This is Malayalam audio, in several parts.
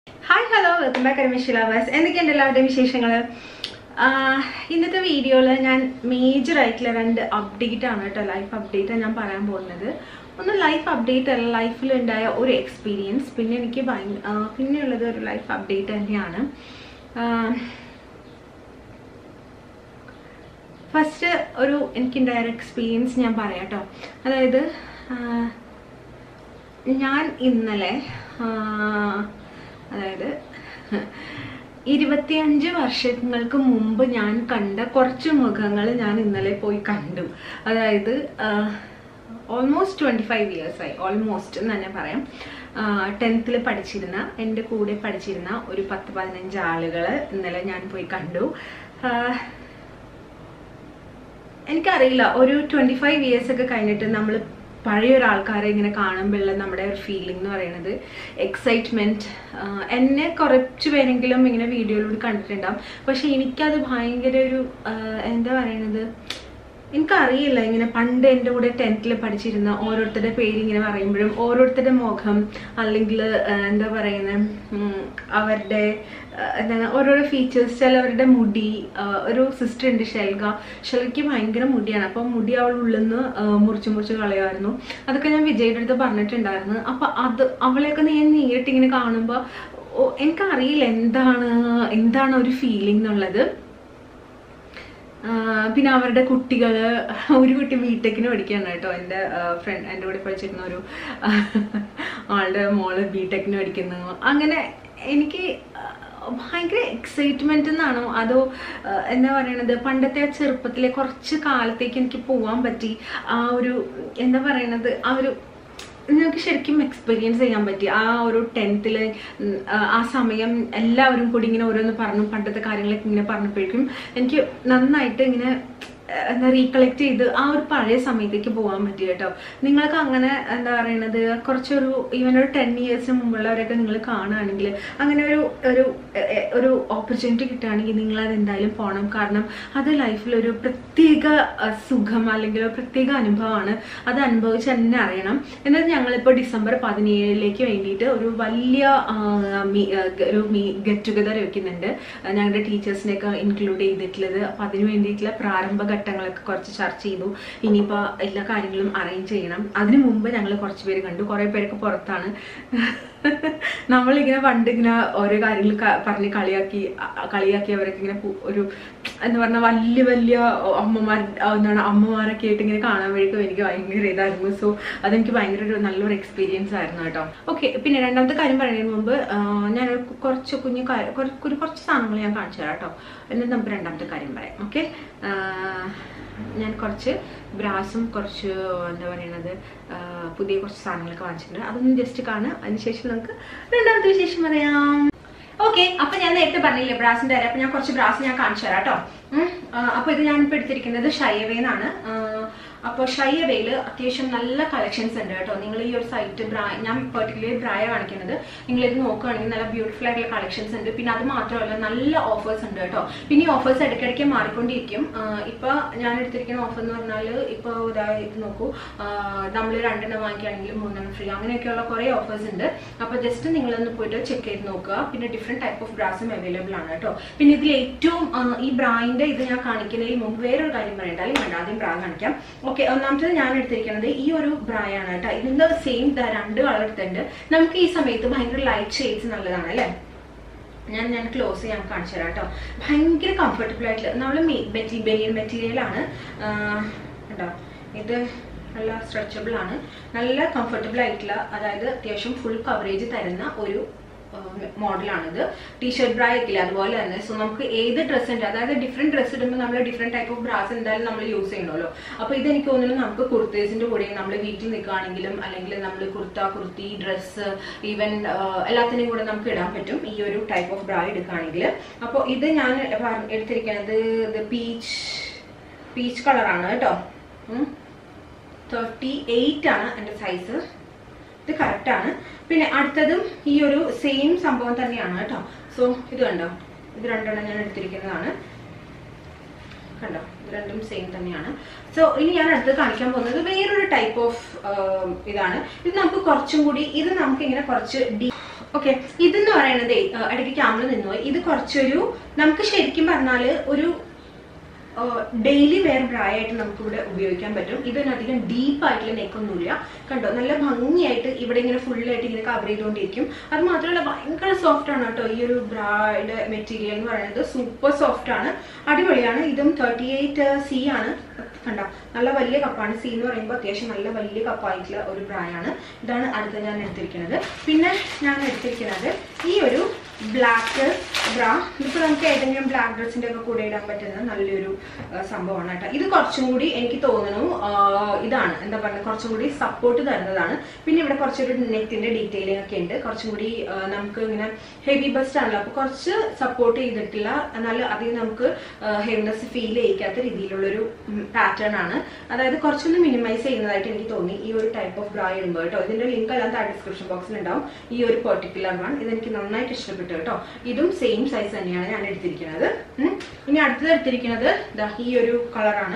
ഹായ് ഹലോ വെൽക്കം ബാക്ക് അരമിഷ് ലവേഴ്സ് എന്തൊക്കെയുണ്ട് എല്ലാവരുടെയും വിശേഷങ്ങൾ ഇന്നത്തെ വീഡിയോയിൽ ഞാൻ മേജർ ആയിട്ടുള്ള രണ്ട് അപ്ഡേറ്റ് ആണ് കേട്ടോ ലൈഫ് അപ്ഡേറ്റ് ഞാൻ പറയാൻ പോകുന്നത് ഒന്ന് ലൈഫ് അപ്ഡേറ്റ് അല്ല ലൈഫിൽ ഉണ്ടായ ഒരു എക്സ്പീരിയൻസ് പിന്നെ എനിക്ക് ഭയ ആ, പിന്നെയുള്ളത് ഒരു ലൈഫ് അപ്ഡേറ്റ് തന്നെയാണ് ഫസ്റ്റ് ഒരു എനിക്കുണ്ടായ ഒരു എക്സ്പീരിയൻസ് ഞാൻ പറയാം കേട്ടോ അതായത് ആ, ഞാൻ ഇന്നലെ ആ, അതായത് ഇരുപത്തിയഞ്ച് വർഷങ്ങൾക്ക് മുമ്പ് ഞാൻ കണ്ട കുറച്ച് മുഖങ്ങൾ ഞാൻ ഇന്നലെ പോയി കണ്ടു അതായത് ഓൾമോസ്റ്റ് ട്വൻറ്റി ഫൈവ് ഇയേഴ്സായി ഓൾമോസ്റ്റ് എന്ന് തന്നെ പറയാം ടെൻത്തിൽ പഠിച്ചിരുന്ന എൻ്റെ കൂടെ പഠിച്ചിരുന്ന ഒരു പത്ത് പതിനഞ്ച് ആളുകൾ ഇന്നലെ ഞാൻ പോയി കണ്ടു ആ, എനിക്കറിയില്ല ഒരു ട്വൻറ്റി ഫൈവ് ഇയേഴ്സ് ഒക്കെ കഴിഞ്ഞിട്ട് നമ്മൾ പഴയ ഒരാൾക്കാരെ ഇങ്ങനെ കാണുമ്പോഴുള്ള നമ്മുടെ ഒരു ഫീലിംഗ് എന്ന് പറയുന്നത് എക്സൈറ്റ്മെൻറ്റ് എന്നെ കുറച്ച് പേരെങ്കിലും ഇങ്ങനെ വീഡിയോയിലൂടെ കണ്ടിട്ടുണ്ടാവും പക്ഷെ എനിക്കത് ഭയങ്കര ഒരു ആ, എന്താ പറയണത് എനിക്കറിയില്ല ഇങ്ങനെ പണ്ട് എൻ്റെ കൂടെ ടെൻത്തിൽ പഠിച്ചിരുന്ന ഓരോരുത്തരുടെ പേര് ഇങ്ങനെ പറയുമ്പോഴും ഓരോരുത്തരുടെ മുഖം അല്ലെങ്കിൽ ആ, എന്താ പറയുന്നത് അവരുടെ ആ, എന്താണ് ഓരോരോ ഫീച്ചേഴ്സ് ചിലവരുടെ മുടി ആ, ഒരു സിസ്റ്റർ ഉണ്ട് ഷെൽഗ ഷെൽഗയ്ക്ക് ഭയങ്കര മുടിയാണ് അപ്പം മുടി അവൾ ഉള്ളിൽ നിന്ന് ആ, മുറിച്ച് മുറിച്ച് കളയുമായിരുന്നു അതൊക്കെ ഞാൻ വിജയുടെ അടുത്ത് പറഞ്ഞിട്ടുണ്ടായിരുന്നു അപ്പം അത് അവളെയൊക്കെ ഞാൻ നേരിട്ട് ഇങ്ങനെ കാണുമ്പോൾ എനിക്കറിയില്ല എന്താണ് എന്താണ് ഒരു ഫീലിംഗ് എന്നുള്ളത് ആ, പിന്നെ അവരുടെ കുട്ടികൾ ഒരു കുട്ടി ബിടെക്കിന് പഠിക്കുകയാണ് കേട്ടോ എൻ്റെ ഫ്രണ്ട് എൻ്റെ കൂടെ പഠിച്ചിരുന്ന ഒരു ആളുടെ മോള് ബിടെക്കിന് പഠിക്കുന്നു അങ്ങനെ എനിക്ക് ആ, ഭയങ്കര എക്സൈറ്റ്മെന്റ് എന്നാണോ അതോ ആ, എന്താ പറയണത് പണ്ടത്തെ ആ ചെറുപ്പത്തിലെ കുറച്ച് കാലത്തേക്ക് എനിക്ക് പോകാൻ പറ്റി ആ ഒരു എന്താ പറയണത് ആ ഒരു നിങ്ങൾക്ക് ശരിക്കും എക്സ്പീരിയൻസ് ചെയ്യാൻ പറ്റി ആ ഒരു ടെൻത്തിൽ ആ സമയം എല്ലാവരും കൂടി ഇങ്ങനെ ഓരോന്ന് പറഞ്ഞു പണ്ടത്തെ കാര്യങ്ങളൊക്കെ ഇങ്ങനെ പറഞ്ഞപ്പോഴേക്കും എനിക്ക് നന്നായിട്ട് ഇങ്ങനെ ഏഹ്, എന്താ റീകളക്ട് ചെയ്ത് ആ ഒരു പഴയ സമയത്തേക്ക് പോകാൻ പറ്റി കേട്ടോ നിങ്ങൾക്ക് അങ്ങനെ എന്താ പറയണത് കുറച്ചൊരു ഈവൻ ഒരു ടെൻ ഇയേഴ്സിന് മുമ്പുള്ളവരൊക്കെ നിങ്ങൾ കാണുകയാണെങ്കിൽ അങ്ങനെ ഒരു ഒരു എ- എ- ഒരു ഓപ്പർച്യൂണിറ്റി കിട്ടുകയാണെങ്കിൽ നിങ്ങൾ അത് എന്തായാലും പോകണം കാരണം അത് ലൈഫിൽ ഒരു പ്രത്യേക അഹ്, സുഖം അല്ലെങ്കിൽ ഒരു പ്രത്യേക അനുഭവമാണ് അത് അനുഭവിച്ച് തന്നെ അറിയണം എന്നാൽ ഞങ്ങളിപ്പോൾ ഡിസംബർ പതിനേഴിലേക്ക് വേണ്ടിയിട്ട് ഒരു വലിയ ആ, മീ- ആ, ഗ- ഒരു മീ ഗെറ്റ് ടുഗദർ വെക്കുന്നുണ്ട് ആ, ഞങ്ങളുടെ ടീച്ചേഴ്സിനെയൊക്കെ ഇൻക്ലൂഡ് ചെയ്തിട്ടുള്ളത് അപ്പം അതിന് വേണ്ടിയിട്ടുള്ള പ്രാരംഭ ഘട്ടങ്ങളൊക്കെ കുറച്ച് ചർച്ച ചെയ്തു ഇനിയിപ്പോൾ എല്ലാ കാര്യങ്ങളും അറേഞ്ച് ചെയ്യണം അതിന് മുമ്പ് ഞങ്ങൾ കുറച്ച് പേര് കണ്ടു കുറേ പേരൊക്കെ പുറത്താണ് നമ്മളിങ്ങനെ പണ്ട് ഇങ്ങനെ ഓരോ കാര്യങ്ങൾ ക- പറഞ്ഞ് കളിയാക്കി അ- കളിയാക്കി അവരൊക്കെ ഇങ്ങനെ പു- ഒരു എന്താ പറഞ്ഞാൽ വലിയ വലിയ അമ്മമാർ എന്താണ് അമ്മമാരൊക്കെ ആയിട്ട് ഇങ്ങനെ കാണാൻ വേണ്ടിയിട്ടും എനിക്ക് ഭയങ്കര ഇതായിരുന്നു സോ അതെനിക്ക് ഭയങ്കര ഒരു നല്ലൊരു എക്സ്പീരിയൻസ് ആയിരുന്നു കേട്ടോ ഓക്കെ പിന്നെ രണ്ടാമത്തെ കാര്യം പറയുന്നതിന് മുമ്പ് ആ, ഞാൻ ഒരു കുറച്ച് കുഞ്ഞു കാര്യം കുറ- ഒരു കുറച്ച് സാധനങ്ങൾ ഞാൻ കാണിച്ചു തരാം കേട്ടോ എന്നിട്ട് നമുക്ക് രണ്ടാമത്തെ കാര്യം പറയാം ഓക്കെ ഞാൻ കുറച്ച് ബ്രാസും കുറച്ച് എന്താ പറയണത് ആ, പുതിയ കുറച്ച് സാധനങ്ങളൊക്കെ വാങ്ങിച്ചിട്ടുണ്ട് അതൊന്ന് ജസ്റ്റ് കാണുക അതിനുശേഷം നമുക്ക് രണ്ടാമത്തെ വിശേഷം പറയാം ഓക്കെ അപ്പൊ ഞാൻ നേരത്തെ പറഞ്ഞില്ലേ ബ്രാസിന്റെ കാര്യം അപ്പൊ ഞാൻ കുറച്ച് ബ്രാസ് ഞാൻ കാണിച്ചു തരാം കേട്ടോ ഉം. ആ, അപ്പൊ ഇത് ഞാൻ ഇപ്പൊ എടുത്തിരിക്കുന്നത് ഷയവേന്നാണ് അപ്പോൾ ഷയവയിൽ അത്യാവശ്യം നല്ല കളക്ഷൻസ് ഉണ്ട് കേട്ടോ നിങ്ങൾ ഈ ഒരു സൈറ്റ് ബ്രായ ഞാൻ പെർട്ടിക്കുലർ ബ്രായ കാണിക്കുന്നത് നിങ്ങൾ ഇത് നോക്കുകയാണെങ്കിൽ നല്ല ബ്യൂട്ടിഫുൾ ആയിട്ടുള്ള കളക്ഷൻസ് ഉണ്ട് പിന്നെ അത് മാത്രമല്ല നല്ല ഓഫേഴ്സ് ഉണ്ട് കേട്ടോ പിന്നെ ഈ ഓഫേഴ്സ് ഇടയ്ക്കിടയ്ക്ക് മാറിക്കൊണ്ടിരിക്കും ആ, ഇപ്പൊ ഞാൻ എടുത്തിരിക്കുന്ന ഓഫർ എന്ന് പറഞ്ഞാൽ ഇപ്പോൾ ഇതാ ഇത് നോക്കൂ നമ്മൾ രണ്ടെണ്ണം വാങ്ങിക്കുകയാണെങ്കിൽ മൂന്നെണ്ണം ഫ്രീ അങ്ങനെയൊക്കെയുള്ള കുറേ ഓഫേഴ്സ് ഉണ്ട് അപ്പോൾ ജസ്റ്റ് നിങ്ങളൊന്ന് പോയിട്ട് ചെക്ക് ചെയ്ത് നോക്കുക പിന്നെ ഡിഫറെൻറ്റ് ടൈപ്പ് ഓഫ് ബ്രാസും അവൈലബിൾ ആണ് കേട്ടോ പിന്നെ ഇതിൽ ഏറ്റവും ആ, ഈ ബ്രായിന്റെ ഇത് ഞാൻ കാണിക്കുന്നതിന് മുമ്പ് വേറൊരു കാര്യം പറയട്ടെ അല്ലെങ്കിൽ വേണ്ട ആദ്യം ബ്രാ കാണിക്കാം ഓക്കെ ഒന്നാമത്തത് ഞാൻ എടുത്തിരിക്കുന്നത് ഈ ഒരു ബ്രായാണ് കേട്ടോ ഇതിന്റെ സെയിം രണ്ട് കളർ എടുത്തിട്ടുണ്ട് നമുക്ക് ഈ സമയത്ത് ഭയങ്കര ലൈറ്റ് ഷെയ്ഡ്സ് നല്ലതാണ് അല്ലേ ഞാൻ ഞാൻ ക്ലോസ് ചെയ്യാൻ കാണിച്ചു തരാം കേട്ടോ ഭയങ്കര കംഫർട്ടബിൾ ആയിട്ടുള്ള നമ്മൾ മെറ്റീരിയൽ ബനിയൻ മെറ്റീരിയൽ ആണ് കേട്ടോ ഇത് നല്ല സ്ട്രെച്ചബിൾ ആണ് നല്ല കംഫർട്ടബിൾ ആയിട്ടുള്ള അതായത് അത്യാവശ്യം ഫുൾ കവറേജ് തരുന്ന ഒരു മോഡലാണിത് ടീഷർട്ട് ബ്രാ ഒക്കെ ഇല്ലേ അതുപോലെ തന്നെ സോ നമുക്ക് ഏത് ഡ്രസ്സ് ഉണ്ട് അതായത് ഡിഫറെന്റ് ഡ്രസ്സ് ഇടുമ്പോൾ നമ്മൾ ഡിഫറെന്റ് ടൈപ്പ് ഓഫ് ബ്രാസ് എന്തായാലും നമ്മൾ യൂസ് ചെയ്യണമല്ലോ അപ്പൊ ഇത് എനിക്ക് തോന്നുന്നു നമുക്ക് കുർത്തേസിന്റെ കൂടെ നമ്മൾ വീട്ടിൽ നിൽക്കുകയാണെങ്കിലും അല്ലെങ്കിൽ നമ്മൾ കുർത്ത കുർത്തി ഡ്രസ്സ് ഈവൻ എല്ലാത്തിനും കൂടെ നമുക്ക് ഇടാൻ പറ്റും ഈ ഒരു ടൈപ്പ് ഓഫ് ബ്രാ എടുക്കുകയാണെങ്കിൽ അപ്പോൾ ഇത് ഞാൻ പറഞ്ഞ- എടുത്തിരിക്കുന്നത് ഇത് പീച്ച് പീച്ച് കളറാണ് കേട്ടോ തേർട്ടി എയ്റ്റ് ആണ് എൻ്റെ സൈസ് ഇത് കറക്റ്റ് ആണ് പിന്നെ അടുത്തതും ഈ ഒരു സെയിം സംഭവം തന്നെയാണ് കേട്ടോ സോ ഇത് കണ്ടോ ഇത് രണ്ടെണ്ണം ഞാൻ എടുത്തിരിക്കുന്നതാണ് കണ്ടോ ഇത് രണ്ടും സെയിം തന്നെയാണ് സോ ഇനി ഞാൻ അടുത്ത് കാണിക്കാൻ പോകുന്നത് വേറൊരു ടൈപ്പ് ഓഫ് ഇതാണ് ഇത് നമുക്ക് കുറച്ചും കൂടി ഇത് നമുക്ക് ഇങ്ങനെ കുറച്ച് ഡീ ഓക്കെ ഇതെന്ന് പറയുന്നത് ഇടയ്ക്ക് ക്യാമറ നിന്നുപോയി ഇത് കുറച്ചൊരു നമുക്ക് ശരിക്കും പറഞ്ഞാല് ഒരു ഡെയിലി വെയർ ബ്രാ ആയിട്ട് നമുക്ക് ഇവിടെ ഉപയോഗിക്കാൻ പറ്റും ഇതിനധികം ഡീപ്പ് ആയിട്ടുള്ള നെക്കൊന്നുമില്ല കണ്ടോ നല്ല ഭംഗിയായിട്ട് ഇവിടെ ഇങ്ങനെ ഫുള്ളായിട്ട് ഇങ്ങനെ കവർ ചെയ്തുകൊണ്ടിരിക്കും അത് മാത്രമല്ല ഭയങ്കര സോഫ്റ്റ് ആണ് കേട്ടോ ഈ ഒരു ബ്രായുടെ മെറ്റീരിയൽ എന്ന് പറയുന്നത് സൂപ്പർ സോഫ്റ്റ് ആണ് അടിപൊളിയാണ് ഇതും തേർട്ടി എയ്റ്റ് സി ആണ് കണ്ടോ നല്ല വലിയ കപ്പാണ് സി എന്ന് പറയുമ്പോൾ അത്യാവശ്യം നല്ല വലിയ കപ്പായിട്ടുള്ള ഒരു ബ്രായാണ് ഇതാണ് അടുത്ത ഞാൻ എടുത്തിരിക്കുന്നത് പിന്നെ ഞാൻ എടുത്തിരിക്കുന്നത് ഈ ഒരു ബ്ലാക്ക് ബ്രാ ഇതിപ്പോൾ നമുക്ക് ഏതെങ്കിലും ബ്ലാക്ക് ഡ്രസ്സിന്റെ ഒക്കെ കൂടെ ഇടാൻ പറ്റുന്ന നല്ലൊരു ആ, സംഭവമാണ് കേട്ടോ ഇത് കുറച്ചും കൂടി എനിക്ക് തോന്നുന്നു ആ, ഇതാണ് എന്താ പറയുക കുറച്ചും കൂടി സപ്പോർട്ട് തരുന്നതാണ് പിന്നെ ഇവിടെ കുറച്ചൊരു നെറ്റിന്റെ ഡീറ്റെയിലിംഗ് ഒക്കെ ഉണ്ട് കുറച്ചും കൂടി ആ, നമുക്ക് ഇങ്ങനെ ഹെവി ബസ്റ്റ് ആണല്ലോ അപ്പോൾ കുറച്ച് സപ്പോർട്ട് ചെയ്തിട്ടില്ല എന്നാൽ അതിൽ നമുക്ക് ഹെവിനെസ് ഫീൽ ചെയ്യിക്കാത്ത രീതിയിലുള്ളൊരു പാറ്റേൺ ആണ് അതായത് കുറച്ചൊന്ന് മിനിമൈസ് ചെയ്യുന്നതായിട്ട് എനിക്ക് തോന്നി ഈ ഒരു ടൈപ്പ് ഓഫ് ബ്രാ ഇടുമ്പോൾ കേട്ടോ ഇതിന്റെ ലിങ്ക് എല്ലാം താഴെ ഡിസ്ക്രിപ്ഷൻ ബോക്സിൽ ഉണ്ടാവും ഈ ഒരു പെർട്ടിക്കുലർ വൺ ഇതെനിക്ക് നന്നായിട്ട് ഇഷ്ടപ്പെട്ടു കേട്ടോ ഇതും സെയിം സൈസ് തന്നെയാണ് ഞാൻ എടുത്തിരിക്കുന്നത് ഉം. ഇനി അടുത്തത് എടുത്തിരിക്കുന്നത് ദാ ഈ ഒരു കളറാണ്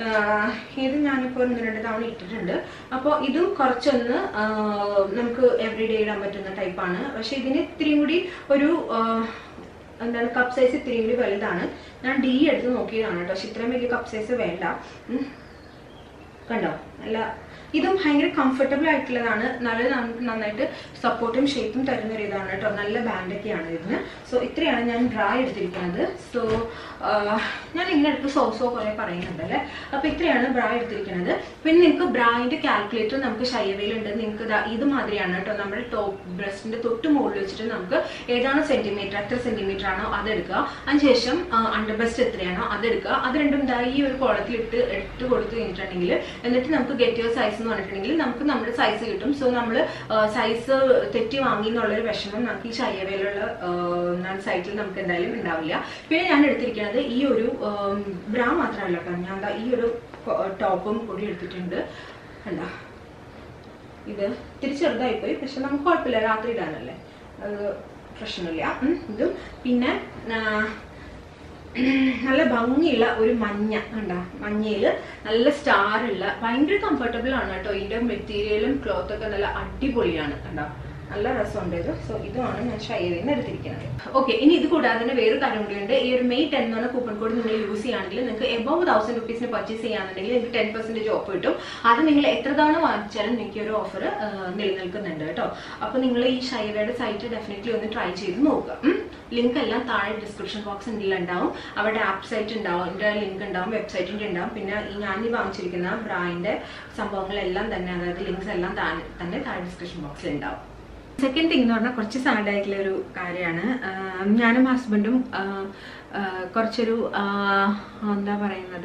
ഇത് ഞാനിപ്പോൾ ഒന്ന് രണ്ട് തവണ ഇട്ടിട്ടുണ്ട് അപ്പോൾ ഇതും കുറച്ചൊന്ന് ആ, നമുക്ക് എവറി ഡേ ഇടാൻ പറ്റുന്ന ടൈപ്പാണ് പക്ഷെ ഇതിന് ഇത്തിരിയും കൂടി ഒരു ആ, എന്താണ് കപ്പ് സൈസ് ഇത്തിരിയും കൂടി വലുതാണ് ഞാൻ ഡി എടുത്ത് നോക്കിയതാണ് കേട്ടോ പക്ഷെ ഇത്രയും വലിയ കപ്പ് സൈസ് വേണ്ട ഉം. കണ്ടോ നല്ല ഇതും ഭയങ്കര കംഫർട്ടബിൾ ആയിട്ടുള്ളതാണ് നല്ല നമുക്ക് നന്നായിട്ട് സപ്പോർട്ടും ഷേപ്പും തരുന്ന ഒരു ഇതാണ് കേട്ടോ നല്ല ബാൻഡൊക്കെയാണ് ഇതിന് സോ ഇത്രയാണ് ഞാൻ ബ്രാ എടുത്തിരിക്കുന്നത് സോ ഞാൻ ഇങ്ങനെ എടുത്ത് സോസോ കുറെ പറയുന്നുണ്ട് അല്ലേ അപ്പൊ ഇത്രയാണ് ബ്രാ എടുത്തിരിക്കുന്നത് പിന്നെ നിങ്ങൾക്ക് ബ്രായിന്റെ കാൽക്കുലേറ്റർ നമുക്ക് ഷൈവയിലുണ്ട് നിങ്ങൾക്ക് ദാ ഇത് മാതിരിയാണ് കേട്ടോ നമ്മുടെ ടോപ്പ് ബ്രസ്റ്റിന്റെ തൊട്ട് മുകളിൽ വെച്ചിട്ട് നമുക്ക് ഏതാണ് സെന്റിമീറ്റർ എത്ര സെന്റിമീറ്റർ ആണോ അതെടുക്കുക അതിനുശേഷം അണ്ടർ ബെസ്റ്റ് എത്രയാണോ അതെടുക്കുക അത് രണ്ടും ദാ ഈ ഒരു കോളത്തിൽ ഇട്ട് ഇട്ട് കൊടുത്തു കഴിഞ്ഞിട്ടുണ്ടെങ്കിൽ എന്നിട്ട് നമുക്ക് ഗെറ്റ് യുവർ സൈസ് എന്ന് പറഞ്ഞിട്ടുണ്ടെങ്കിൽ നമുക്ക് നമ്മുടെ സൈസ് കിട്ടും സോ നമ്മൾ സൈസ് തെറ്റി വാങ്ങി എന്നുള്ളൊരു വിഷമം നമുക്ക് ഈ ചയ്യവയിലുള്ള സൈറ്റിൽ നമുക്ക് എന്തായാലും ഉണ്ടാവില്ല പിന്നെ ഞാൻ എടുത്തിരിക്കുന്നത് ഈ ഒരു ബ്രാ മാത്രമല്ല കേട്ടോ ഞാൻ ദാ ഈ ഒരു ടോപ്പും കൂടി എടുത്തിട്ടുണ്ട് കണ്ടോ ഇത് ഇത്തിരി ചെറുതായിപ്പോയി പക്ഷെ നമുക്ക് കുഴപ്പമില്ല രാത്രി ഇടാനല്ലേ അത് പ്രശ്നമില്ല ഉം, ഇതും പിന്നെ ആ, നല്ല ഭംഗിയുള്ള ഒരു മഞ്ഞ കണ്ട മഞ്ഞയില് നല്ല സ്റ്റാർ ഉള്ള ഭയങ്കര കംഫർട്ടബിൾ ആണ് കേട്ടോ ഇതിന്റെ മെറ്റീരിയലും ക്ലോത്ത് ഒക്കെ നല്ല അടിപൊളിയാണ് കണ്ടോ നല്ല രസമുണ്ട് ഇത് സോ ഇതുമാണ് ഞാൻ ഷൈയിൽ നിന്ന് എടുത്തിരിക്കുന്നത് ഓക്കെ ഇനി ഇത് കൂടാതെ തന്നെ വേറൊരു കാര്യം കൂടിയുണ്ട് ഈ ഒരു മെയ് ടെൻ എന്ന് പറഞ്ഞ കൂപ്പൺ കോഡ് നിങ്ങൾ യൂസ് ചെയ്യുകയാണെങ്കിൽ നിങ്ങൾക്ക് എബോവ് തൗസൻഡ് റുപ്പീസിന് പർച്ചേസ് ചെയ്യുകയാണെന്നുണ്ടെങ്കിൽ നിങ്ങൾക്ക് ടെൻ പെർസെന്റേജ് ഓഫ് കിട്ടും അത് നിങ്ങൾ എത്ര തവണ വാങ്ങിച്ചാലും നിങ്ങൾക്ക് ഈ ഒരു ഓഫർ നിലനിൽക്കുന്നുണ്ട് കേട്ടോ അപ്പൊ നിങ്ങൾ ഈ ഷൈവയുടെ സൈറ്റ് ഡെഫിനറ്റ്ലി ഒന്ന് ട്രൈ ചെയ്ത് നോക്കുക ലിങ്ക് എല്ലാം താഴെ ഡിസ്ക്രിപ്ഷൻ ബോക്സിൽ ഉണ്ടാവും അവരുടെ ആപ്പ് സൈറ്റ് ഉണ്ടാവും എൻ്റെ ലിങ്ക് ഉണ്ടാവും വെബ്സൈറ്റിൻ്റെ ഉണ്ടാവും പിന്നെ ഈ ഞാൻ ഈ വാങ്ങിച്ചിരിക്കുന്ന ബ്രാൻഡിന്റെ സംഭവങ്ങളെല്ലാം തന്നെ അതായത് ലിങ്ക്സ് എല്ലാം താഴെ തന്നെ താഴെ ഡിസ്ക്രിപ്ഷൻ ബോക്സിൽ ഉണ്ടാവും സെക്കൻഡ് തിങ് എന്ന് പറഞ്ഞാൽ കുറച്ച് സാഡ് ആയിട്ടുള്ള ഒരു കാര്യമാണ് ആഹ് ഞാനും ഹസ്ബൻഡും ആഹ് ആഹ് കുറച്ചൊരു ആഹ് എന്താ പറയുന്നത്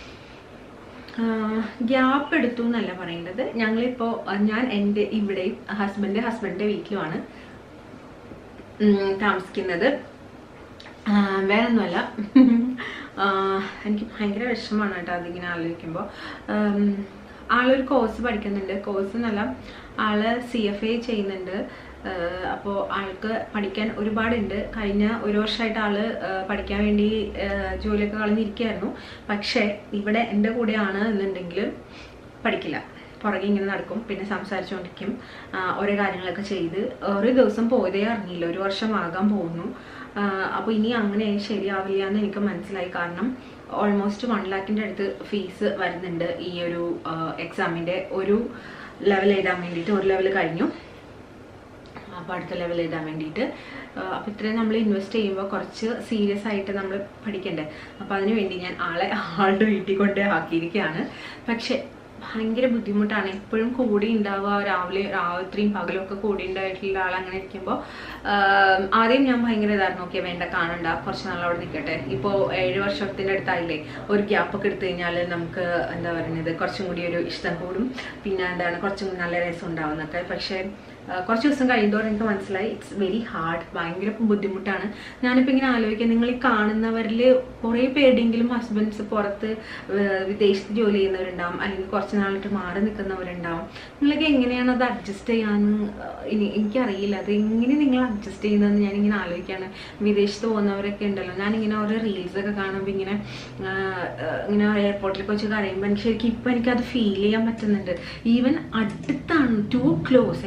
ഗ്യാപ്പ് എടുത്തു എന്നല്ല പറയുന്നത് ഞങ്ങളിപ്പോൾ ഞാൻ എൻ്റെ ഇവിടെയും ഹസ്ബൻഡ് ഹസ്ബൻഡിൻ്റെ വീട്ടിലുമാണ് ഉം, താമസിക്കുന്നത് ആഹ് വേറൊന്നുമല്ല ആഹ് എനിക്ക് ഭയങ്കര വിഷമമാണ് കേട്ടോ അതിങ്ങനെ ആലോചിക്കുമ്പോൾ ആളൊരു കോഴ്സ് പഠിക്കുന്നുണ്ട് കോഴ്സ് എന്നല്ല ആള് സി എഫ് എ ചെയ്യുന്നുണ്ട് അപ്പോൾ ആൾക്ക് പഠിക്കാൻ ഒരുപാടുണ്ട് കഴിഞ്ഞ ഒരു വർഷമായിട്ട് ആള് ആഹ് പഠിക്കാൻ വേണ്ടി ആഹ് ജോലിയൊക്കെ കളഞ്ഞിരിക്കുകയായിരുന്നു പക്ഷേ ഇവിടെ എൻ്റെ കൂടെയാണ് എന്നുണ്ടെങ്കിൽ പഠിക്കില്ല പുറകെ ഇങ്ങനെ നടക്കും പിന്നെ സംസാരിച്ചുകൊണ്ടിരിക്കും ആഹ് ഓരോ കാര്യങ്ങളൊക്കെ ചെയ്ത് ഒരു ദിവസം പോയതേ അറിഞ്ഞില്ല ഒരു വർഷം ആകാൻ പോകുന്നു അപ്പോൾ ഇനി അങ്ങനെ ശരിയാവില്ല എന്ന് എനിക്ക് മനസ്സിലായി കാരണം ഓൾമോസ്റ്റ് വൺ ലാക്കിൻ്റെ അടുത്ത് ഫീസ് വരുന്നുണ്ട് ഈ ഒരു എക്സാമിൻ്റെ ഒരു ലെവൽ എഴുതാൻ വേണ്ടിയിട്ട് ഒരു ലെവൽ കഴിഞ്ഞു അപ്പോൾ അടുത്ത ലെവൽ എഴുതാൻ വേണ്ടിയിട്ട് അപ്പോൾ ഇത്രയും നമ്മൾ ഇൻവെസ്റ്റ് ചെയ്യുമ്പോൾ കുറച്ച് സീരിയസ് ആയിട്ട് നമ്മൾ പഠിക്കണ്ടേ അപ്പോൾ അതിന് വേണ്ടി ഞാൻ ആളെ ആളുടെ വീട്ടിൽ കൊണ്ട് ആക്കിയിരിക്കുകയാണ് പക്ഷേ ഭയങ്കര ബുദ്ധിമുട്ടാണ് എപ്പോഴും കൂടി ഉണ്ടാവുക രാവിലെ രാത്രിയും പകലും ഒക്കെ കൂടി ഉണ്ടായിട്ടുള്ള ആൾ അങ്ങനെ ഇരിക്കുമ്പോൾ ആദ്യം ഞാൻ ഭയങ്കര ഇതായിരുന്നു ഓക്കെ വേണ്ട കാണണ്ട കുറച്ച് നാൾ അവിടെ നിൽക്കട്ടെ ഇപ്പോൾ ഏഴ് വർഷത്തിൻ്റെ അടുത്തായില്ലേ ഒരു ഗ്യാപ്പ് ഒക്കെ എടുത്തു കഴിഞ്ഞാൽ നമുക്ക് എന്താ പറയുന്നത് കുറച്ചും കൂടി ഒരു ഇഷ്ടം കൂടും പിന്നെ എന്താണ് കുറച്ചും കൂടി നല്ല രസം ഉണ്ടാവുന്നൊക്കെ പക്ഷേ ആ, കുറച്ച് ദിവസം കഴിയുമ്പോൾ എനിക്ക് മനസ്സിലായി ഇറ്റ്സ് വെരി ഹാർഡ് ഭയങ്കര ബുദ്ധിമുട്ടാണ് ഞാനിപ്പോൾ ഇങ്ങനെ ആലോചിക്കാം നിങ്ങൾ ഈ കാണുന്നവരിൽ കുറേ പേരുടെയെങ്കിലും ഹസ്ബൻഡ്സ് പുറത്ത് ഏർ വിദേശത്ത് ജോലി ചെയ്യുന്നവരുണ്ടാവും അല്ലെങ്കിൽ കുറച്ച് നാളിട്ട് മാറി നിൽക്കുന്നവരുണ്ടാവും നിങ്ങളൊക്കെ എങ്ങനെയാണ് അത് അഡ്ജസ്റ്റ് ചെയ്യാന്ന് ഇനി എനിക്കറിയില്ല അത് എങ്ങനെ നിങ്ങൾ അഡ്ജസ്റ്റ് ചെയ്യുന്നതെന്ന് ഞാനിങ്ങനെ ആലോചിക്കുകയാണ് വിദേശത്ത് പോകുന്നവരൊക്കെ ഉണ്ടല്ലോ ഞാനിങ്ങനെ ഓരോ റീൽസ് ഒക്കെ കാണുമ്പോൾ ഇങ്ങനെ ആ, ആ, ഇങ്ങനെ എയർപോർട്ടിലൊക്കെ വെച്ച് കഴിയുമ്പോൾ എനിക്ക് ശരിക്കും ഇപ്പം എനിക്കത് ഫീൽ ചെയ്യാൻ പറ്റുന്നുണ്ട് ഈവൻ അടുത്താണ് ടു ക്ലോസ് എനിക്ക്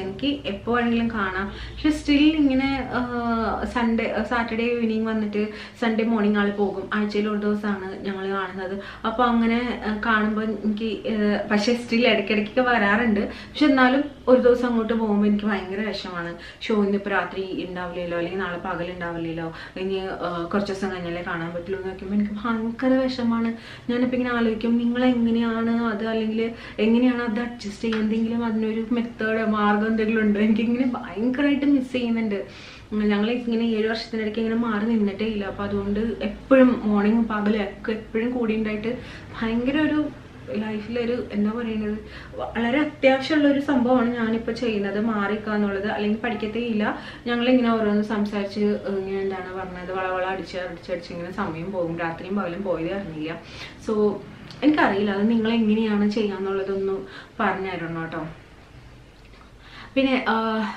എപ്പോൾ വേണമെങ്കിലും കാണാം പക്ഷെ സ്റ്റിൽ ഇങ്ങനെ സൺഡേ സാറ്റർഡേ ഈവനിങ് വന്നിട്ട് സൺഡേ മോർണിംഗ് ആൾ പോകും ആഴ്ചയിൽ ഒരു ദിവസമാണ് ഞങ്ങൾ കാണുന്നത് അപ്പോൾ അങ്ങനെ കാണുമ്പോൾ എനിക്ക് ഏഹ്, പക്ഷേ സ്റ്റിൽ ഇടയ്ക്കിടയ്ക്ക് വരാറുണ്ട് പക്ഷെ എന്നാലും ഒരു ദിവസം അങ്ങോട്ട് പോകുമ്പോൾ എനിക്ക് ഭയങ്കര വിഷമാണ് ഷോ ഇന്നിപ്പോൾ രാത്രി ഉണ്ടാവില്ലല്ലോ അല്ലെങ്കിൽ നാളെ പകൽ ഉണ്ടാവില്ലല്ലോ ഇനി ഏഹ്, കുറച്ച് ദിവസം കഴിഞ്ഞാലേ കാണാൻ പറ്റുള്ളൂ എന്ന് നോക്കുമ്പോൾ എനിക്ക് ഭയങ്കര വിഷമാണ് ഞാനിപ്പോൾ ഇങ്ങനെ ആലോചിക്കും നിങ്ങൾ എങ്ങനെയാണ് അത് അല്ലെങ്കിൽ എങ്ങനെയാണ് അത് അഡ്ജസ്റ്റ് ചെയ്യുക എന്തെങ്കിലും അതിനൊരു മെത്തേഡ് മാർഗം എന്തെങ്കിലും ഉണ്ടോ എനിക്കിങ്ങനെ ഭയങ്കരമായിട്ട് മിസ് ചെയ്യുന്നുണ്ട് ഞങ്ങൾ ഇങ്ങനെ ഏഴ് വർഷത്തിനിടയ്ക്ക് ഇങ്ങനെ മാറി നിന്നിട്ടേ ഇല്ല അപ്പോൾ അതുകൊണ്ട് എപ്പോഴും മോർണിംഗ് പകലും ഒക്കെ എപ്പോഴും കൂടി ഉണ്ടായിട്ട് ഭയങ്കര ഒരു ലൈഫിലൊരു എന്താ പറയുന്നത് വളരെ അത്യാവശ്യമുള്ള ഒരു സംഭവമാണ് ഞാനിപ്പോൾ ചെയ്യുന്നത് മാറിക്കുക എന്നുള്ളത് അല്ലെങ്കിൽ പഠിക്കത്തേ ഇല്ല ഞങ്ങളിങ്ങനെ ഓരോന്ന് സംസാരിച്ച് ഇങ്ങനെ എന്താണ് പറഞ്ഞത് വളവള അടിച്ച് അടിച്ചടിച്ച് ഇങ്ങനെ സമയം പോകും രാത്രിയും പകലും പോയതേ അറിഞ്ഞില്ല സോ എനിക്കറിയില്ല അത് നിങ്ങൾ എങ്ങനെയാണ് ചെയ്യാന്നുള്ളതൊന്ന് പറഞ്ഞു തരണം കേട്ടോ പിന്നെ ആ,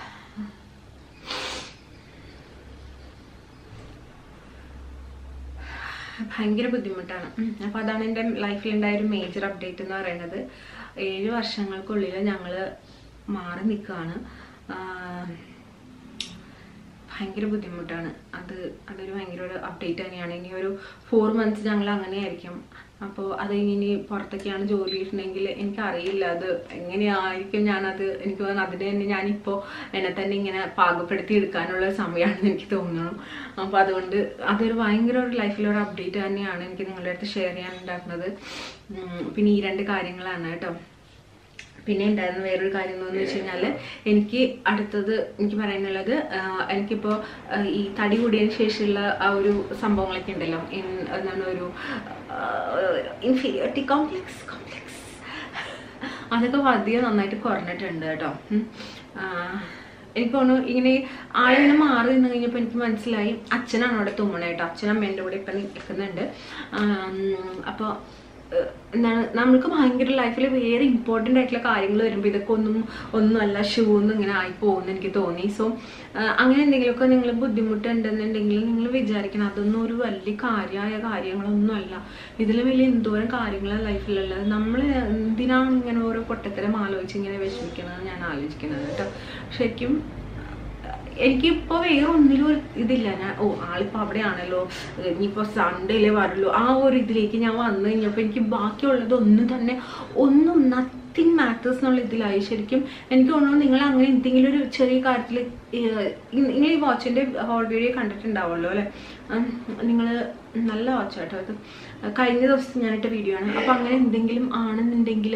ഭയങ്കര ബുദ്ധിമുട്ടാണ് ഉം. അപ്പൊ അതാണ് എൻ്റെ ലൈഫിലുണ്ടായ ഒരു മേജർ അപ്ഡേറ്റ് എന്ന് പറയുന്നത് ഏഴ് വർഷങ്ങൾക്കുള്ളിൽ ഞങ്ങൾ മാറി നിൽക്കുകയാണ് ഭയങ്കര ബുദ്ധിമുട്ടാണ് അത് അതൊരു ഭയങ്കര ഒരു അപ്ഡേറ്റ് തന്നെയാണ് ഇനി ഒരു ഫോർ മന്ത്സ് ഞങ്ങൾ അങ്ങനെയായിരിക്കും അപ്പോൾ അത് ഇനി പുറത്തൊക്കെയാണ് ജോലി ചെയ്തിട്ടുണ്ടെങ്കിൽ എനിക്കറിയില്ല അത് എങ്ങനെയായിരിക്കും ഞാനത് എനിക്ക് തോന്നുന്നു അതിന് തന്നെ ഞാനിപ്പോൾ എന്നെ തന്നെ ഇങ്ങനെ പാകപ്പെടുത്തി എടുക്കാനുള്ള സമയമാണെന്ന് എനിക്ക് തോന്നുന്നു അപ്പോൾ അതുകൊണ്ട് അതൊരു ഭയങ്കര ഒരു ലൈഫിലൊരു അപ്ഡേറ്റ് തന്നെയാണ് എനിക്ക് നിങ്ങളുടെ അടുത്ത് ഷെയർ ചെയ്യാനുണ്ടാക്കുന്നത് ഉം, പിന്നെ ഈ രണ്ട് കാര്യങ്ങളാണ് കേട്ടോ പിന്നെ ഉണ്ടായിരുന്ന വേറൊരു കാര്യം എന്ന് വെച്ച് കഴിഞ്ഞാൽ എനിക്ക് അടുത്തത് എനിക്ക് പറയാനുള്ളത് ആഹ് എനിക്കിപ്പോൾ ആഹ് ഈ തടി കൂടിയതിന് ശേഷമുള്ള ആ ഒരു സംഭവങ്ങളൊക്കെ ഉണ്ടല്ലോ ഇൻ- എന്താണ് ഒരു ഇൻഫീരിയോറിറ്റി കോംപ്ലക്സ് കോംപ്ലക്സ് അതൊക്കെ അധികം നന്നായിട്ട് കുറഞ്ഞിട്ടുണ്ട് കേട്ടോ ഉം. ആഹ് എനിക്ക് തോന്നുന്നു ഇങ്ങനെ ആളിങ്ങനെ മാറി നിന്ന് കഴിഞ്ഞപ്പോൾ എനിക്ക് മനസ്സിലായി അച്ഛനാണ് അവിടെ തുമ്മണ കേട്ടോ അച്ഛനും അമ്മേൻ്റെ കൂടെ ഇപ്പം നിൽക്കുന്നുണ്ട് അപ്പോൾ എന്താണ് നമ്മൾക്ക് ഭയങ്കര ലൈഫിൽ വേറെ ഇമ്പോർട്ടൻ്റ് ആയിട്ടുള്ള കാര്യങ്ങൾ വരുമ്പോൾ ഇതൊക്കെ ഒന്നും ഒന്നുമല്ല ഷൂ ഒന്നും ഇങ്ങനെ ആയി പോകുമെന്ന് എനിക്ക് തോന്നി സോ അങ്ങനെ എന്തെങ്കിലുമൊക്കെ നിങ്ങൾ ബുദ്ധിമുട്ടുണ്ടെന്നുണ്ടെങ്കിൽ നിങ്ങൾ വിചാരിക്കണം അതൊന്നും ഒരു വലിയ കാര്യമായ കാര്യങ്ങളൊന്നുമല്ല ഇതിൽ വലിയ എന്തോരം കാര്യങ്ങളാണ് ലൈഫിലുള്ളത് നമ്മൾ എന്തിനാണ് ഇങ്ങനെ ഓരോ പൊട്ടത്തരം ആലോചിച്ച് ഇങ്ങനെ വിഷമിക്കുന്നത് ഞാൻ ആലോചിക്കുന്നത് കേട്ടോ ശരിക്കും എനിക്കിപ്പോ വേറെ ഒന്നിലും ഒരു ഇതില്ല ഞാൻ ഓ ആളിപ്പോ അവിടെയാണല്ലോ ഇനിയിപ്പോ സൺഡേയിലേ വരുള്ളൂ ആ ഒരു ഇതിലേക്ക് ഞാൻ വന്നു കഴിഞ്ഞപ്പോൾ എനിക്ക് ബാക്കിയുള്ളത് ഒന്നും തന്നെ ഒന്നും നത്തിങ് മാറ്റേഴ്സ് എന്നുള്ള ഇതിലായി ശരിക്കും എനിക്ക് തോന്നുന്നു നിങ്ങൾ അങ്ങനെ എന്തെങ്കിലും ഒരു ചെറിയ കാര്യത്തിൽ നിങ്ങൾ ഈ വാച്ചിന്റെ ഹോൾ വീഡിയോ കണ്ടിട്ടുണ്ടാവുമല്ലോ അല്ലെ നിങ്ങൾ നല്ല വാച്ച് കേട്ടോ അത് കഴിഞ്ഞ ദിവസം ഞാനിട്ട വീഡിയോ ആണ് അപ്പൊ അങ്ങനെ എന്തെങ്കിലും ആണെന്നുണ്ടെങ്കിൽ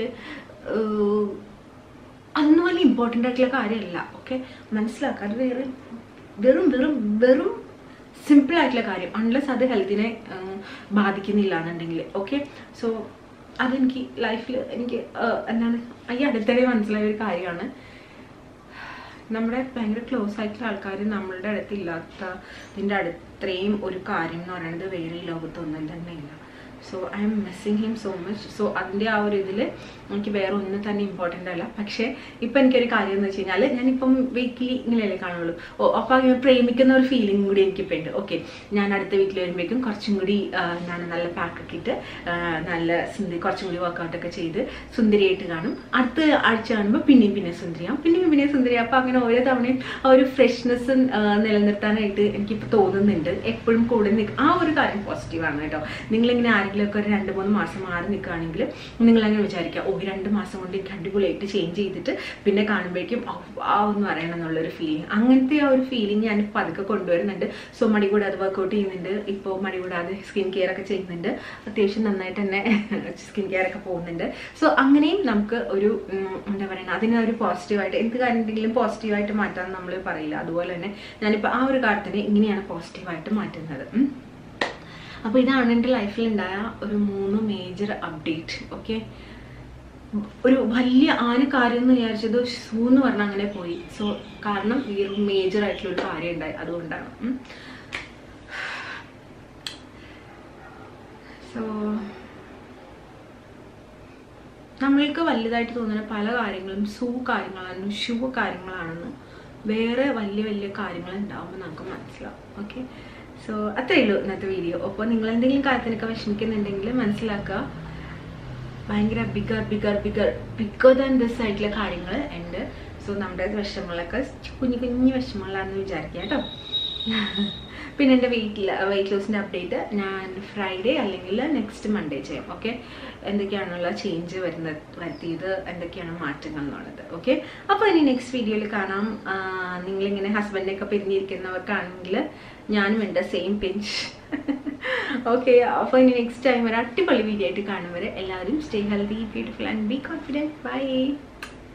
അതൊന്നും വലിയ ഇമ്പോർട്ടൻ്റ് ആയിട്ടുള്ള കാര്യമല്ല ഓക്കെ മനസ്സിലാക്കുക അത് വേറെ വെറും വെറും വെറും സിമ്പിൾ ആയിട്ടുള്ള കാര്യം അൺലെസ് അത് ഹെൽത്തിനെ ബാധിക്കുന്നില്ല എന്നുണ്ടെങ്കിൽ ഓക്കെ സോ അതെനിക്ക് ലൈഫിൽ എനിക്ക് ആ, എന്താണ് ഈ അടുത്തിടെ മനസ്സിലായ ഒരു കാര്യമാണ് നമ്മുടെ ഭയങ്കര ക്ലോസ് ആയിട്ടുള്ള ആൾക്കാർ നമ്മളുടെ അടുത്തില്ലാത്ത ഇതിൻ്റെ അടുത്രയും ഒരു കാര്യം എന്ന് പറയുന്നത് വേറെ ഈ ലോകത്തൊന്നും തന്നെ ഇല്ല so I'm missing him so much so അതിൻ്റെ ആ ഒരു ഇതിൽ എനിക്ക് വേറെ ഒന്നും തന്നെ ഇമ്പോർട്ടൻ്റ് അല്ല പക്ഷേ ഇപ്പം എനിക്കൊരു കാര്യം എന്ന് വെച്ച് കഴിഞ്ഞാൽ ഞാനിപ്പം വീക്കിലി ഇങ്ങനെയല്ലേ കാണുള്ളൂ ഓ അപ്പോൾ അങ്ങനെ പ്രേമിക്കുന്ന ഒരു ഫീലിംഗ് കൂടി എനിക്കിപ്പോൾ ഉണ്ട് ഓക്കെ ഞാൻ അടുത്ത വീട്ടിൽ വരുമ്പോഴേക്കും കുറച്ചും കൂടി ആ, എന്താണ് നല്ല പാക്കൊക്കെ ഇട്ട് ആ, നല്ല സുന്ദരി കുറച്ചും കൂടി വർക്കൗട്ടൊക്കെ ചെയ്ത് സുന്ദരിയായിട്ട് കാണും അടുത്ത ആഴ്ച കാണുമ്പോൾ പിന്നെയും പിന്നെ സുന്ദരിയാവും പിന്നെയും പിന്നെയും സുന്ദരിയാവും അപ്പോൾ അങ്ങനെ ഓരോ തവണയും ആ ഒരു ഫ്രഷ്നെസ് നിലനിർത്താനായിട്ട് എനിക്കിപ്പോൾ തോന്നുന്നുണ്ട് എപ്പോഴും കൂടെ നിൽക്കും ആ ഒരു കാര്യം പോസിറ്റീവാണ് കേട്ടോ നിങ്ങളിങ്ങനെ ആരെങ്കിലുമൊക്കെ ഒരു രണ്ട് മൂന്ന് മാസം മാറി നിൽക്കുകയാണെങ്കിൽ നിങ്ങളങ്ങനെ വിചാരിക്കുക ഓ ഈ രണ്ട് മാസം കൊണ്ട് എനിക്ക് അടിപൊളിയായിട്ട് ചേഞ്ച് ചെയ്തിട്ട് പിന്നെ കാണുമ്പോഴേക്കും ആ എന്ന് പറയണം എന്നുള്ളൊരു ഫീലിംഗ് അങ്ങനത്തെ ആ ഒരു ഫീലിംഗ് ഞാൻ പതുക്കെ കൊണ്ടുവരുന്നുണ്ട് സോ മടി കൂടാതെ വർക്കൗട്ട് ചെയ്യുന്നുണ്ട് ഇപ്പോൾ മടി കൂടാതെ സ്കിൻ കെയർ ഒക്കെ ചെയ്യുന്നുണ്ട് അത്യാവശ്യം നന്നായിട്ട് തന്നെ സ്കിൻ കെയർ ഒക്കെ പോകുന്നുണ്ട് സോ അങ്ങനെയും നമുക്ക് ഒരു ഉം, എന്താ പറയുക അതിനെ ഒരു പോസിറ്റീവായിട്ട് എന്ത് കാര്യം ഉണ്ടെങ്കിലും പോസിറ്റീവായിട്ട് മാറ്റാൻ നമ്മൾ പറയില്ല അതുപോലെ തന്നെ ഞാനിപ്പോൾ ആ ഒരു കാര്യത്തിനെ ഇങ്ങനെയാണ് പോസിറ്റീവായിട്ട് മാറ്റുന്നത് ഉം. അപ്പോൾ ഇതാണ് എൻ്റെ ലൈഫിൽ ഉണ്ടായ ഒരു മൂന്ന് മേജർ അപ്ഡേറ്റ് ഓക്കെ ഒരു വലിയ ആന കാര്യം എന്ന് വിചാരിച്ചത് സൂ എന്ന് പറഞ്ഞാൽ അങ്ങനെ പോയി സോ കാരണം ഈ ഒരു മേജർ ആയിട്ടുള്ള ഒരു കാര്യം ഉണ്ടായി അതുകൊണ്ടാണ് സോ നമ്മൾക്ക് വലുതായിട്ട് തോന്നുന്ന പല കാര്യങ്ങളും സൂ കാര്യങ്ങളാണ് ഷൂ കാര്യങ്ങളാണെന്ന് വേറെ വലിയ വലിയ കാര്യങ്ങൾ ഉണ്ടാവുമ്പോൾ നമുക്ക് മനസ്സിലാവും ഓക്കെ സോ അത്രയേ ഉള്ളൂ ഇന്നത്തെ വീഡിയോ അപ്പോൾ നിങ്ങൾ എന്തെങ്കിലും കാര്യത്തിനൊക്കെ വിഷമിക്കുന്നുണ്ടെങ്കിൽ മനസ്സിലാക്കുക ഭയങ്കര bigger bigger bigger bigger than this ആയിട്ടുള്ള കാര്യങ്ങൾ ഉണ്ട് സോ നമ്മുടെ വിഷമങ്ങളൊക്കെ കുഞ്ഞു കുഞ്ഞു വിഷമങ്ങളാണെന്ന് വിചാരിക്കുക കേട്ടോ പിന്നെ എൻ്റെ വെയിറ്റ് വെയിറ്റ് ലോസിൻ്റെ അപ്ഡേറ്റ് ഞാൻ ഫ്രൈഡേ അല്ലെങ്കിൽ നെക്സ്റ്റ് മൺഡേ ചെയ്യാം ഓക്കെ എന്തൊക്കെയാണുള്ള ചേഞ്ച് വരുന്നത് വരുത്തിയത് എന്തൊക്കെയാണ് മാറ്റങ്ങൾ എന്നുള്ളത് ഓക്കെ അപ്പോൾ ഇനി നെക്സ്റ്റ് വീഡിയോയിൽ കാണാം ആ, നിങ്ങളിങ്ങനെ ഹസ്ബൻഡിനൊക്കെ പിരിഞ്ഞിരിക്കുന്നവർക്കാണെങ്കിൽ ഞാനും എൻ്റെ സെയിം പിഞ്ച് ഓക്കെ അപ്പോൾ ഇനി നെക്സ്റ്റ് ടൈം ഒരു അടിപൊളി വീഡിയോ ആയിട്ട് കാണും വരെ എല്ലാവരും stay healthy beautiful and be confident by